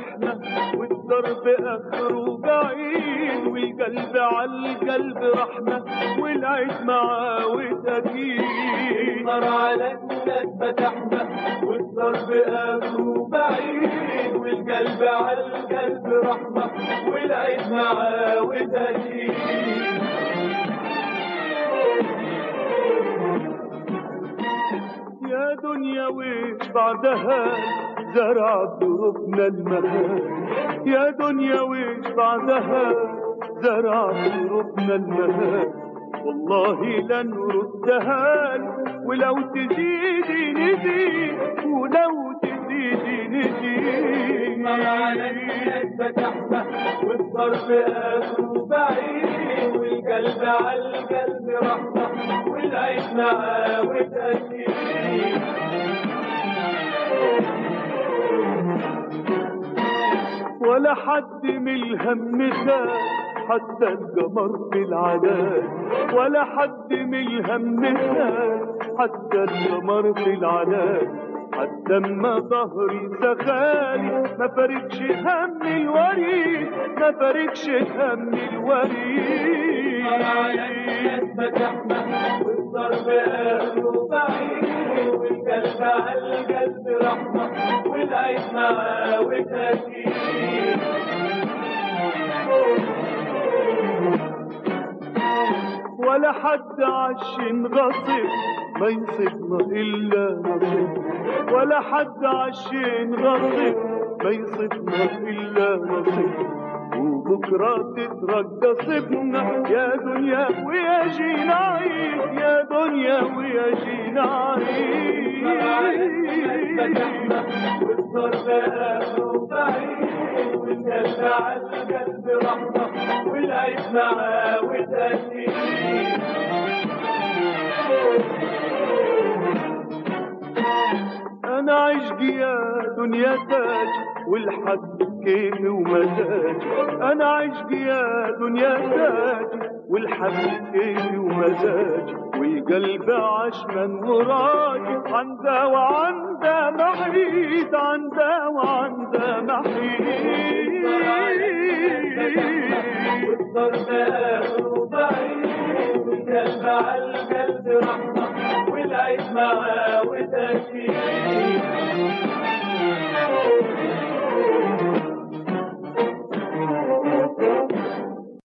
احنا والضرب اخره بعيد والقلب على القلب رحمة والعيد معاه وتأكيد نار على الناس فتحنا والضرب اخره بعيد والقلب على القلب رحمة والعيد معاه وتأكيد يا دنيا ويش بعدها زرع ظروفنا المهاد يا دنيا ويش بعدها زرع ظروفنا المهاد والله لن ردها ولو تزيدي نزيد ولو تزيدي نزيد نار على الناس فتحنا والضرب اخره بعيد والقلب على القلب رحمة والعيد معاه وتأكيد ولا حد من الهم خاف حتى القمر في العناد ولا حد من الهم خاف حتى القمر في العناد حتى اما ظهري سخالي ما فرقش هم الوريد ما فرقش هم الوريد على الناس فتحنا والضرب اهله بعيد والقلب على القلب رحمة والعيد معاه وتأكيد ولا حد عشان غصب ما يصيبنا إلا نصيب ولا حد عشان غصب ما يصيبنا إلا نصيب وبكرة تترجى صبنا يا دنيا ويا جينا عيد يا دنيا ويا جينا فتحنا عيد والضرب اهله بعيد والقلب على القلب رحمة والعيد معاه وتأكيد انا عشق يا دنيا تاج والحد كيفي ومزاج انا عشق يا دنيا تاج والحد كيفي ومزاج والقلب عشمان وراجع عنده وعنده محيط عنده وعنده محيط والضرب اهله بعيد والقلب على القلب رحمة والعيد معاه وتأكيد